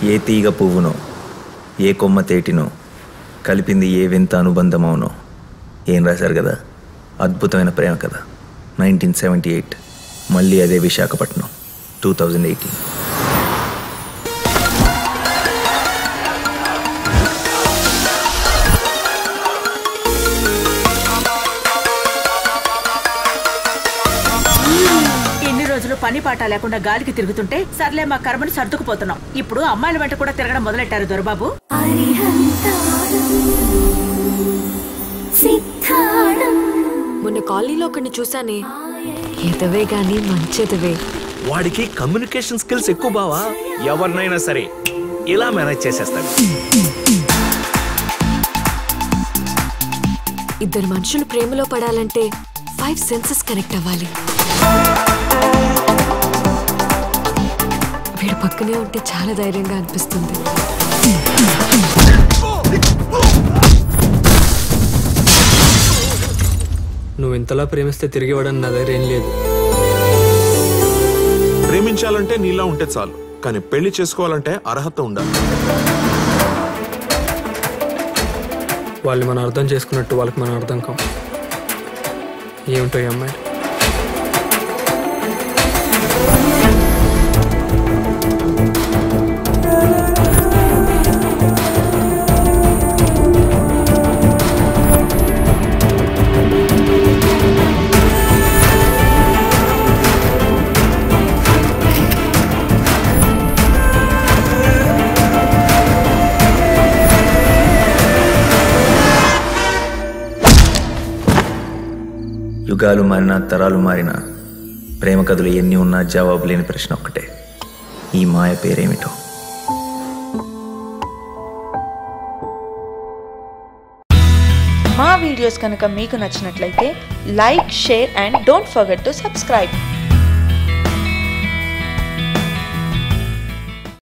ఏ తీగ పువ్వునో ఏ కొమ్మ తేటినో కలిపింది ఏ వింత అనుబంధమవునో ఏం రాశారు కదా అద్భుతమైన ప్రేమ కథ నైన్టీన్ సెవెంటీ ఎయిట్ మళ్ళీ అదే విశాఖపట్నం టూ థౌజండ్ ఎయిటీన్ ఇన్ని రోజులు పని పాట లేకుండా గాలికి తిరుగుతుంటే సర్లే మా కర్మని సర్దుకుపోతున్నాం ఇప్పుడు అమ్మాయిల వెంట కూడా తిరగడం మొదలెట్టారు దొరబాబు మొన్న కాలనీలో ఒకరిని చూసానే ఎదవే గాని మంచెదవే వాడికి కమ్యూనికేషన్ స్కిల్స్ ఎక్కువ బావా ఎవరినైనా సరే ఇలా మేనేజ్ చేసేస్తాడు ఇద్దరు మనుషులు ప్రేమలో పడాలంటే ఫైవ్ సెన్సెస్ కనెక్ట్ అవ్వాలి వీడు పక్కనే ఉంటే చాలా ధైర్యంగా అనిపిస్తుంది నువ్వు ఇంతలా ప్రేమిస్తే తిరిగి ఇవ్వడానికి నా దగ్గర ఏం లేదు ప్రేమించాలంటే నీలా ఉంటే చాలు కానీ పెళ్లి చేసుకోవాలంటే అర్హత ఉండాలి వాళ్ళు మనం అర్థం చేసుకున్నట్టు వాళ్ళకి మనం అర్థం కాం ఏమిటో ఈ అమ్మాయి యుగాలు మారినా తరాలు మారినా ప్రేమ కథలు ఎన్ని ఉన్నా జవాబు లేని ప్రశ్న ఒక్కటే ఈ మాయ పేరేమిటో మా వీడియోస్ కనుక మీకు నచ్చినట్లయితే like share and don't forget to subscribe